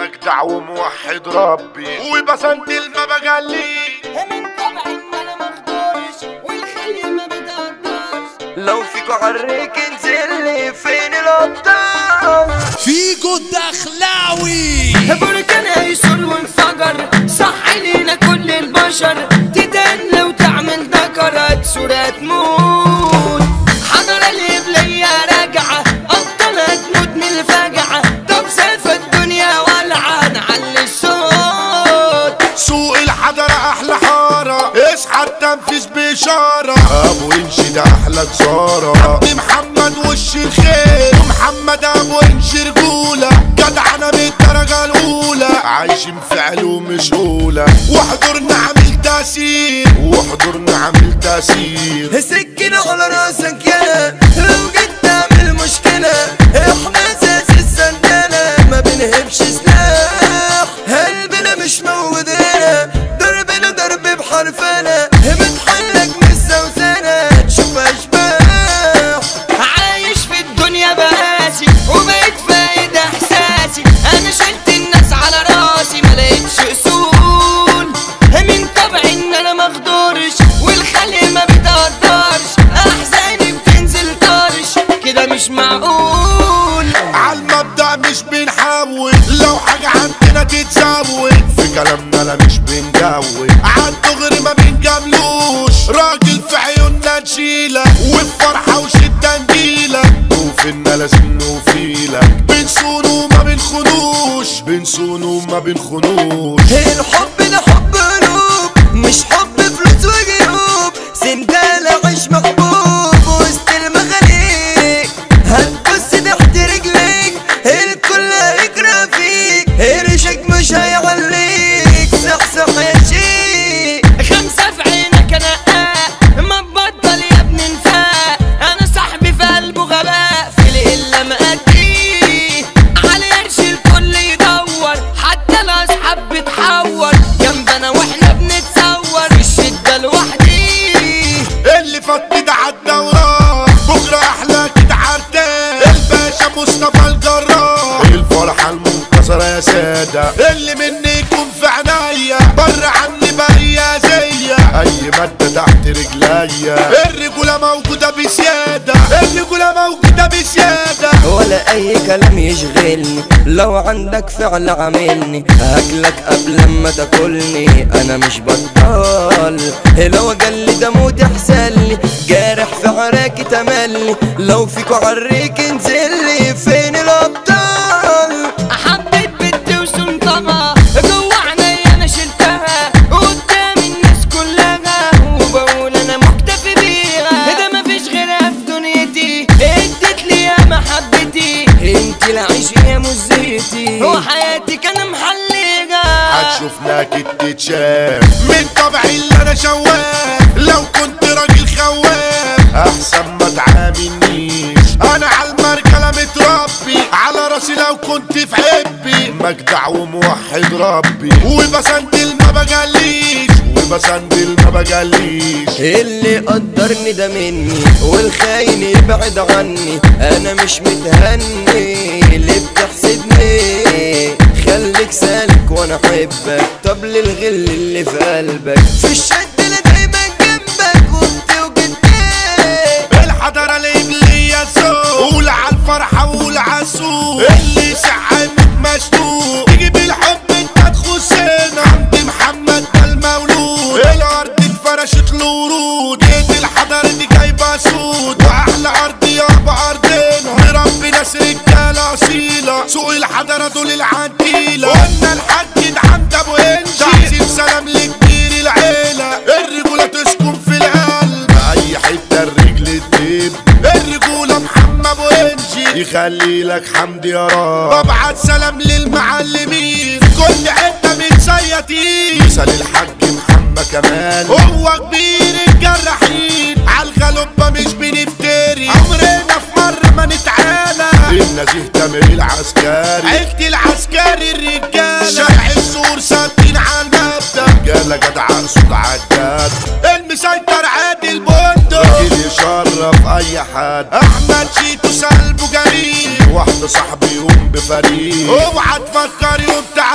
مجدع وموحد ربي وبسندل ما بجلي من طبع ان انا مقدرش والخلي ما بتقدرش لو فيكو عريك انزل لي فين الابطال فيجو الدخلاوي بركان هيسول وانفجر صح لينا كل البشر تدن وتعمل ذكرت صورة تموت حضر الإبلية راجعة أبطالها تموت من الفجعة طب سيف الدنيا ولعة نعلي الصوت سوق الحضرة احلى حارة اصحى التنفيذ بإشارة ابو انشي ده احلى جزارة عبد محمد وش الخير ومحمد ابو انشي رجولة جدع انا من الدرجة الاولى عايشين في علوم مش اولى واحضرنا عامل تأثير واحضرنا عامل تأثير سكينة على راسك يا لو جيت تعمل مشكلة احنا اساس السندانة ما بنهبش سلاح قلبنا مش موجود هنا ضربنا ضرب بحرفنا بتحلك من الزوزانة تشوف اشباح عايش في الدنيا بقاسي وبقيت فايد احساسي انا شلت الناس على راسي ما لقيتش اصول من طبعي ان انا مقدرش والخلق ما بتقدرش احزاني بتنزل طرش كده مش معقول عالمبدأ مش بنحول لو حاجة عندنا تتزود في كلامنا لا مش بنجود عالدغري ما بنجاملوش راجل في عيوننا نشيلك وفي فرحة وشدة نجيلك وفينا لازم نوفيلك بنصونه ما بنخونوش بنصونه ما بنخونوش الحب ده حب قلوب مش حب فلوس وجيوب سندالة عيش محبوب وسط المخاليق هتبص تحت رجليك الكل هيكره فيك قرشك مش هيعليك صحصح يا شيخ خمسة في عينك انا آه ما تبطل يا ابن نفاق انا صاحبي في قلبه غباء في القلة مأديه على قرش الكل يدور حتى الاصحاب بتحور جنبنا واحنا بنتصور الشدة لوحدي اللي فات ده عدى وراه بكرة أحلى كده عرتان الباشا مصطفى الجراح الفرحة المنتصرة يا سادة اللي مني يكون في عنايا بره عني بقى يا زيا أي مادة تحت رجليا الرجولة موجودة بزيادة الرجولة موجودة بزيادة ولا اي كلام يشغلني لو عندك فعل عاملني هاكلك قبل ما تاكلني انا مش بطال لو جالي ده موت يحسلي جارح في عراكي تملي لو فيكو عريك انزلي فين الابطال حبيت بنتي وسلطانها جوا عينيا انا شلتها قدام الناس كلها وبقول انا مكتفي بيها ده مفيش غيرها في دنيتي اديت لي يا محبتي انت العيش يا مزيتي وحياتك انا محليها هتشوفنا تتشاف من طبعي اللي انا شواف لو كنت راجل خواف احسن ما تعاملنيش انا على المركلة متربي على راسي لو كنت في حبي مجدع وموحد ربي وبسندل ما بجليش وبسندل ما بجليش اللي قدرني ده مني والخاين يبعد عني انا مش متهني اللي بتحسدني خليك سالك وانا احبك طب للغل اللي في قلبك في الشد انا دايما جنبك وانت وجدتك الحضرة الإبلية سوق قول على الفرحة وقول على السوق اللي سعمك مشتوق تيجي بالحب انت تخصنا عند محمد ده المولود الأرض اتفرشت له ورود ايد الحضرة دي جايبة سود وأحلى أرض يابا أرضنا مربي ناس رجالة أصيلة سوق الحضرة دول العنتيلة قلنا الحاج ده عند أبو إنجي تعزيم سلام لكبير العيلة الرجولة تسكن في القلب أي حتة الرجل تدب الرجولة محمد ابو انجي يخلي لك حمد يا رب ببعت سلام للمعلمين في كل حته متسيطين مثال الحاج محمد كمال هو كبير الجراحين عالغلبه مش بنفتري عمرنا في مره ما نتعالى النزيه تامر العسكري عيلتي العسكري الرجاله شارع السور ثابتين على المبدا رجاله جدع صوت عداد المسيطر عادل بندق راجل يشرف اي حد احمد شيتو سلبه جريء واحده صاحبي يقوم بفريق اوعى تفكر يوم تعالى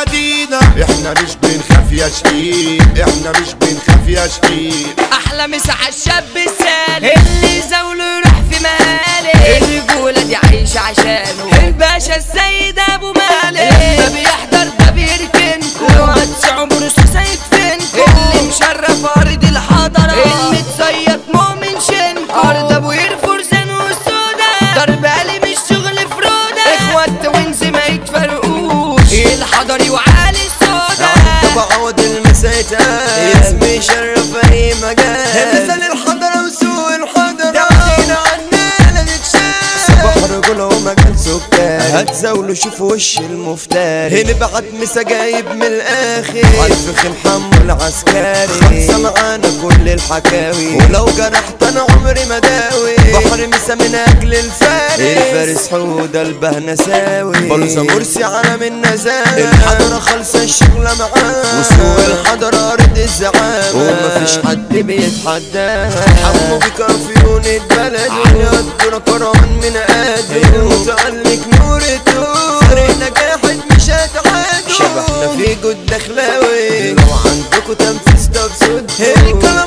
احنا مش بنخاف يا شقيق احنا مش بنخاف يا شقيق احلى مسا عالشاب السالم اللي زوله يروح في مالي الرجوله دي عايشه عشانه الباشا السيد ابو مالك لما بيحضر ده بيركنكو لو هتسعوا برصاص هيدفنكو اللي مشرف ارض الحضره المتصيد مؤمن شنكو ارض ابو قير فرسان والسودا ضرب قلي مش شغل فروده اخوات وينز ما يتفرقوش الحضري وعالي السودا طبع عود المسيتة اسمي شرف اي مجال مثل الحضرة وسوق الحضرة تعطينا عنا لا نتشاف صباح رجولة ومجال سكان هتزاولوا شوفوا وش المفتري نبعت مسا جايب من الاخر عالفخ محمو العسكري خلصة معانا كل الحكاوي ولو جرحت انا عمري ما داوي بحر مسا من اجل الفارس الفارس حودة البهنساوي بلوزة مرسي على من نزاوي الحضرة خالصة الشغلة معاه وسوق الحضرة ارض الزعامة ومفيش حد بيتحداها حمو بكافيون البلد يقدر كرما من قادر المتألق نور الدور فريق نجاحت مش هتعادوا شبحنا في جود دخلاوي لو عندكوا تنفيذ ده بصدق الكلام